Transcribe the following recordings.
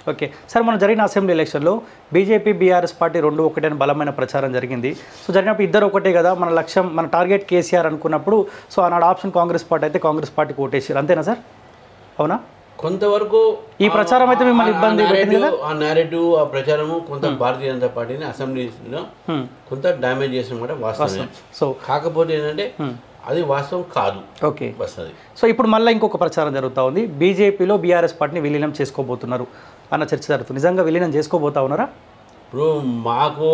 Okay sir మనం జరిగిన assembly ఎలక్షన్లో బీజేపీ బీఆర్ఎస్ పార్టీ రెండు ఒకటే అని బలమైన ప్రచారం జరిగింది సో జరిగినప్పుడు ఇద్దరు ఒకటే కదా మన లక్ష్యం మన టార్గెట్ కేసీఆర్ అనుకున్నప్పుడు సో ఆనాడు ఆప్షన్ కాంగ్రెస్ పార్టీ అయితే కాంగ్రెస్ పార్టీకి ఓటేసారు అంతేనా సార్ అవునా కొంతవరకు ఈ ప్రచారం అయితే మిమ్మల్ని ఆ- ఆ ఇబ్బంది పెట్టింది narrative- ఆ నేరేటివ్ ఆ ప్రచారము కొంత భారతీయ జనతా పార్టీని అసెంబ్లీలో Hmm. కొంత డ్యామేజ్ చేసిన మాట వాస్తవమే సో కాకపోతే ఏంటంటే అది వాస్తవం కాదు ఓకే వస్తుంది సో ఇప్పుడు మళ్ళీ ఇంకొక ప్రచారం జరుగుతూ ఉంది బీజేపీలో బీఆర్ఎస్ పార్టీని విలీనం చేసుకోబోతున్నారు అన్న చర్చ జరుగుతుంది నిజంగా విలీనం చేసుకోబోతా ఉన్నారా ఇప్పుడు మాకు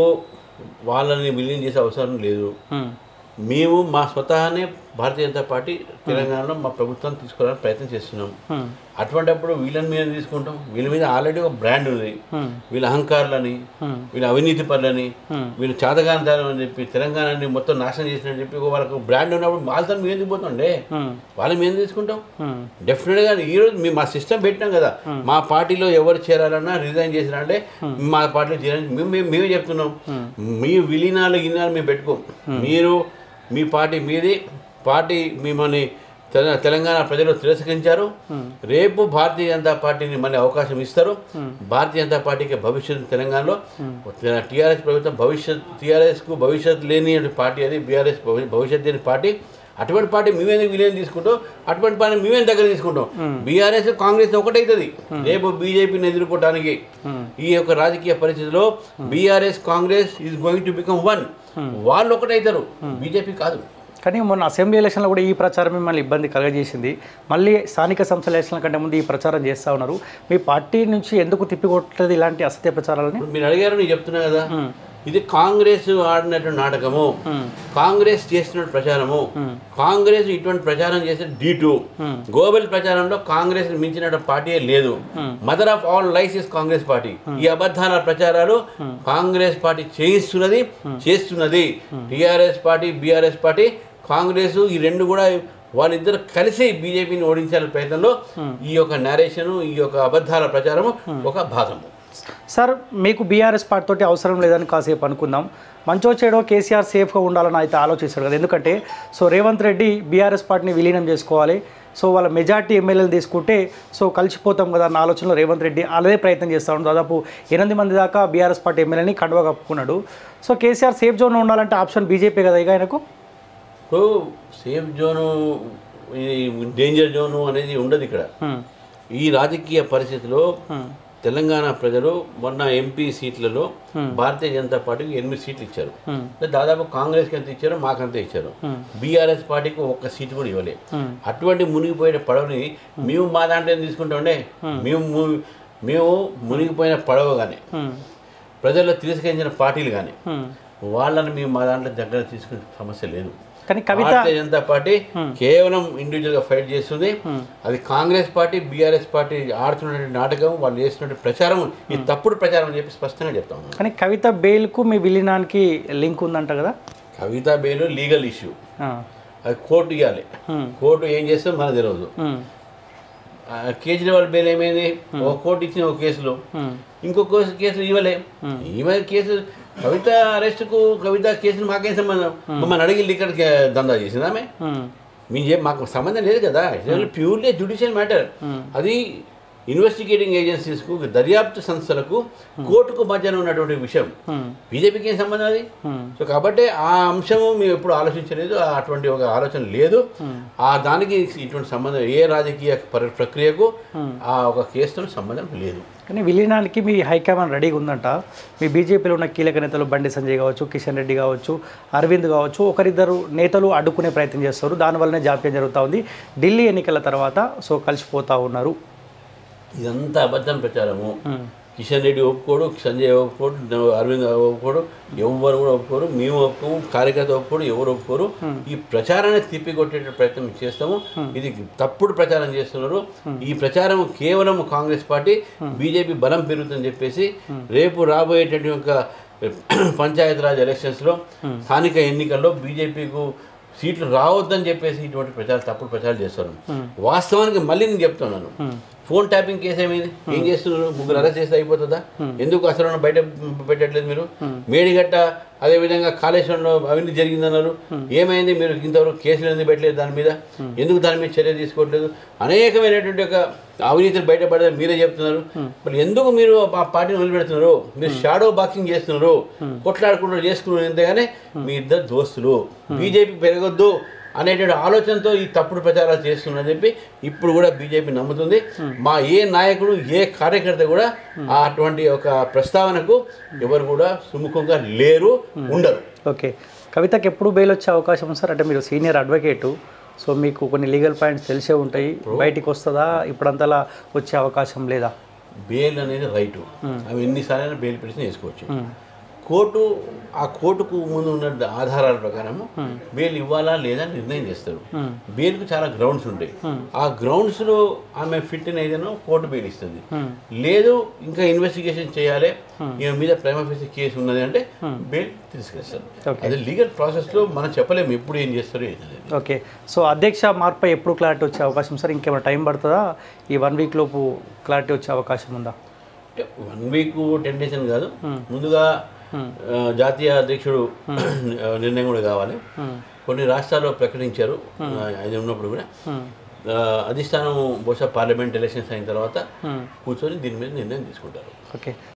వాళ్ళని విలీనం చేసే అవసరం లేదు హ్మ్. మేము మా స్వతహానే భారతీయ జనతా పార్టీ తెలంగాణలో మా ప్రభుత్వం తీసుకురావడానికి ప్రయత్నం చేస్తున్నాం హ్మ్. అటువంటిప్పుడు వీళ్ళని మీద తీసుకుంటాం వీళ్ళ మీద ఆల్రెడీ ఒక బ్రాండ్ ఉంది హ్మ్. వీళ్ళ అహంకారులని హ్మ్. వీళ్ళ అవినీతి పనులని Hmm. వీళ్ళు చాతగాంతాలు అని చెప్పి తెలంగాణని మొత్తం నాశనం చేసినని చెప్పి వాళ్ళకు బ్రాండ్ ఉన్నప్పుడు వాళ్ళతో మేము ఎందుకు పోతుండే హ్మ్. వాళ్ళని మేము తీసుకుంటాం హ్మ్. డెఫినెట్గా ఈరోజు మేము మా సిస్టమ్ పెట్టినాం కదా మా పార్టీలో ఎవరు చేరాలన్నా రిజైన్ చేసినంటే మా పార్టీలో చేరాలని మేము మేము మేమే చెప్తున్నాం మీ విలీనాలు గిలీనాలు మేము పెట్టుకోం మీరు మీ పార్టీ మీది పార్టీ మిమ్మల్ని తెల- తెలంగాణ ప్రజలు తిరస్కరించారు రేపు భారతీయ జనతా పార్టీని మళ్ళీ అవకాశం ఇస్తారు భారతీయ జనతా పార్టీకి భవిష్యత్తు తెలంగాణలో టీఆర్ఎస్ ప్రభుత్వం భవిష్యత్ టీఆర్ఎస్కు భవిష్యత్ లేని పార్టీ అది బీఆర్ఎస్ భవిష్యత్ లేని పార్టీ అటువంటి పార్టీ మేమే విలీనం తీసుకుంటాం అటువంటి పార్టీ మేమే దగ్గర తీసుకుంటాం బీఆర్ఎస్ కాంగ్రెస్ ఒకటైతుంది రేపు బీజేపీని ఎదుర్కోవడానికి ఈ యొక్క రాజకీయ పరిస్థితిలో BRS Congress is going to become one వాళ్ళు ఒకటైతారు బీజేపీ కాదు కానీ మొన్న అసెంబ్లీ ఎలక్షన్లో కూడా ఈ ప్రచారం మిమ్మల్ని ఇబ్బంది కలగజేసింది మళ్ళీ స్థానిక సంస్థల ఎలక్షన్ల కంటే ముందు ఈ ప్రచారం చేస్తూ ఉన్నారు మీ పార్టీ నుంచి ఎందుకు తిప్పికొట్టలేదు ఇలాంటి అసత్య ప్రచారాలని ఇప్పుడు మీరు అడిగారు నేను చెప్తున్నా కదా ఇది కాంగ్రెస్ ఆడినటువంటి నాటకము కాంగ్రెస్ చేస్తున్న ప్రచారము కాంగ్రెస్ ఇటువంటి ప్రచారం చేసే డి టూ గ్లోబల్ ప్రచారంలో కాంగ్రెస్ మించిన పార్టీ లేదు mother of all life is Congress party ఈ అబద్ధాల ప్రచారాలు కాంగ్రెస్ పార్టీ చేయిస్తున్నది చేస్తున్నది TRS party BRS party Congress ఈ రెండు కూడా వాళ్ళిద్దరు కలిసి బీజేపీని ఓడించాలనే ప్రయత్నంలో ఈ యొక్క నేరేషన్ ఈ యొక్క అబద్ధాల ప్రచారము ఒక భాగము సార్ మీకు బీఆర్ఎస్ పార్టీ తోటి అవసరం లేదని కాసేపు అనుకుందాం మంచో చెడో కేసీఆర్ సేఫ్గా ఉండాలని అయితే ఆలోచిస్తాడు కదా ఎందుకంటే సో రేవంత్ రెడ్డి బీఆర్ఎస్ పార్టీని విలీనం చేసుకోవాలి సో వాళ్ళ మెజార్టీ ఎమ్మెల్యేలు తీసుకుంటే సో కలిసిపోతాం కదా అన్న ఆలోచనలో రేవంత్ రెడ్డి అలాగే ప్రయత్నం చేస్తా ఉన్నాడు దాదాపు ఎనిమిది మంది దాకా బీఆర్ఎస్ పార్టీ ఎమ్మెల్యేని కండువా కప్పుకున్నాడు సో కేసీఆర్ సేఫ్ జోన్ ఉండాలంటే ఆప్షన్ బీజేపీ కదా ఇక ఆయనకు ఇప్పుడు సేఫ్ జోను ఈ డేంజర్ జోను అనేది ఉండదు ఇక్కడ హ్మ్. ఈ రాజకీయ పరిస్థితిలో తెలంగాణ ప్రజలు మొన్న ఎంపీ సీట్లలో భారతీయ జనతా పార్టీకి ఎనిమిది సీట్లు ఇచ్చారు హ్మ్. అంటే దాదాపు కాంగ్రెస్కి ఎంత ఇచ్చారో మాకంత ఇచ్చారు బీఆర్ఎస్ పార్టీకి ఒక్క సీటు కూడా ఇవ్వలే హ్మ్. అటువంటి మునిగిపోయిన పడవని మేము మా దాంట్లో ఏం తీసుకుంటామండే మేము ము- మేము మునిగిపోయిన పడవ కానీ హ్మ్. ప్రజల్లో తిరస్కరించిన పార్టీలు కానీ హ్మ్. వాళ్ళని మేము మా దాంట్లో దగ్గర తీసుకునే సమస్య లేదు కానీ కవిత భారతీయ జనతా పార్టీ కేవలం ఇండివిజువల్ గా ఫైట్ చేస్తుంది అది కాంగ్రెస్ పార్టీ బీఆర్ఎస్ పార్టీ ఆడుతున్నటువంటి నాటకం వాళ్ళు చేస్తున్నటువంటి ప్రచారం ఈ తప్పుడు ప్రచారం అని చెప్పి స్పష్టంగా చెప్తా ఉన్నాను కానీ కవిత బెయిల్కు మీ విలీనానికి లింక్ ఉందంట కదా కవితా బెయిల్ లీగల్ ఇష్యూ ఆ. అది కోర్టు ఇవ్వాలి హ్మ్. కోర్టు ఏం చేస్తే మనకు తెలియదు హ్మ్. ఆ, కేజ్రీవాల్ బెయిల్ ఏమైంది ఒక కోర్టు ఇచ్చిన ఒక కేసులో హ్మ్. ఇంకో కేసు కేసులు ఇవ్వలే ఈమె కేసు కవిత అరెస్ట్కు కవిత కేసులు మాకేం సంబంధం మమ్మల్ని అడిగి ఇక్కడ దందా చేసింది ఆమె హ్మ్. మీ ఏ- మాకు సంబంధం లేదు కదా ప్యూర్లీ జ్యుడిషియల్ మ్యాటర్ అది ఇన్వెస్టిగేటింగ్ ఏజెన్సీస్కు దర్యాప్తు సంస్థలకు కోర్టుకు మధ్యన ఉన్నటువంటి విషయం హ్మ్. బీజేపీకి ఏం సంబంధం అది హ్మ్. సో కాబట్టి ఆ అంశము మేము ఎప్పుడు ఆలోచించలేదు ఆ అటువంటి ఒక ఆలోచన లేదు ఆ దానికి ఇటువంటి సంబంధం ఏ రాజకీయ పరి- ప్రక్రియకు ఆ ఒక కేసుతో సంబంధం లేదు కానీ విలీనానికి మీ హైకమాండ్ రెడీగా ఉందంట మీ బీజేపీలో ఉన్న కీలక నేతలు బండి సంజయ్ కావచ్చు కిషన్ రెడ్డి కావచ్చు అరవింద్ కావచ్చు ఒకరిద్దరు నేతలు అడ్డుకునే ప్రయత్నం చేస్తారు దానివల్లనే జాప్యం జరుగుతూ ఉంది ఢిల్లీ ఎన్నికల తర్వాత సో కలిసిపోతా ఉన్నారు ఇదంతా అబద్ధం ప్రచారము కిషన్ రెడ్డి ఒప్పుకోడు సంజయ్ ఒప్పుకోడు అరవింద్ ఒప్పుకోడు ఎవరు కూడా ఒప్పుకోరు మేము ఒప్పుకోము కార్యకర్త ఒప్పుకోడు ఎవరు ఒప్పుకోరు ఈ ప్రచారాన్ని తిప్పికొట్టే ప్రయత్నం చేస్తాము ఇది తప్పుడు ప్రచారం చేస్తున్నారు ఈ ప్రచారం కేవలం కాంగ్రెస్ పార్టీ బీజేపీ బలం పెరుగుతుందని చెప్పేసి రేపు రాబోయేటటువంటి ఒక పంచాయతీరాజ్ ఎలక్షన్స్లో స్థానిక ఎన్నికల్లో బీజేపీకు సీట్లు రావద్దని చెప్పేసి ఇటువంటి ప్రచారం తప్పుడు ప్రచారం చేస్తారు వాస్తవానికి మళ్ళీ నేను చెప్తున్నాను ఫోన్ ట్యాపింగ్ కేసు ఏమైంది ఏం చేస్తున్నారు ముగ్గురు అరెస్ట్ చేస్తే అయిపోతుందా ఎందుకు అసలు బయట పెట్టట్లేదు మీరు మేడిగట్ట అదేవిధంగా కాళేశ్వరంలో అవినీతి జరిగిందన్నారు ఏమైంది మీరు ఇంతవరకు కేసులు ఎందుకు పెట్టలేదు దాని మీద ఎందుకు దాని మీద చర్య తీసుకోవట్లేదు అనేకమైనటువంటి ఒక అవినీతిని బయటపడదని మీరే చెప్తున్నారు మరి ఎందుకు మీరు ఆ పార్టీని వదిలిపెడుతున్నారు మీరు షాడో బాక్సింగ్ చేస్తున్నారు కొట్లాడుకుంటూ చేసుకున్నారు ఎంతగానే మీ ఇద్దరు దోస్తులు బీజేపీ పెరగొద్దు అనేటువంటి ఆలోచనతో ఈ తప్పుడు ప్రచారాలు చేస్తున్నారని చెప్పి ఇప్పుడు కూడా బీజేపీ నమ్ముతుంది మా ఏ నాయకుడు ఏ కార్యకర్త కూడా ఆ అటువంటి ఒక ప్రస్తావనకు ఎవరు కూడా సుముఖంగా లేరు ఉండరు ఓకే కవితకి ఎప్పుడు బెయిల్ వచ్చే అవకాశం ఉంది సార్ అంటే మీరు సీనియర్ అడ్వకేటు సో మీకు కొన్ని లీగల్ పాయింట్స్ తెలిసే ఉంటాయి బయటికి వస్తుందా ఇప్పుడంతలా వచ్చే అవకాశం లేదా బెయిల్ అనేది రైటు అవి ఎన్నిసార్లు బెయిల్ పిటిషన్ వేసుకోవచ్చు కోర్టు ఆ కోర్టుకు ముందు ఉన్న ఆధారాల ప్రకారము బెయిల్ ఇవ్వాలా లేదా నిర్ణయం చేస్తారు బెయిల్కు చాలా గ్రౌండ్స్ ఉంటాయి ఆ గ్రౌండ్స్లో ఆమె ఫిట్ ఏదైనా కోర్టు బెయిల్ ఇస్తుంది లేదు ఇంకా ఇన్వెస్టిగేషన్ చేయాలి ఈమె మీద ప్రేమ ఫేసి కేసు ఉన్నది అంటే బెయిల్ తీసుకొస్తారు Okay. అది లీగల్ ప్రాసెస్లో మనం చెప్పలేము ఎప్పుడు ఏం చేస్తారో ఏంటనేది ఓకే సో అధ్యక్ష మార్పై ఎప్పుడు క్లారిటీ వచ్చే అవకాశం సార్ ఇంకేమైనా టైం పడుతుందా ఈ వన్ వీక్ లోపు క్లారిటీ వచ్చే అవకాశం ఉందా అంటే వన్ వీక్ టెన్ డేస్ అని కాదు ముందుగా ఆ, జాతీయ అధ్యక్షుడు ఆ, నిర్ణయం కూడా కావాలి కొన్ని రాష్ట్రాల్లో ప్రకటించారు ఆ, అది ఉన్నప్పుడు కూడా ఆ, అధిష్టానం బహుశా పార్లమెంట్ ఎలక్షన్స్ అయిన తర్వాత కూర్చొని దీని మీద నిర్ణయం తీసుకుంటారు ఓకే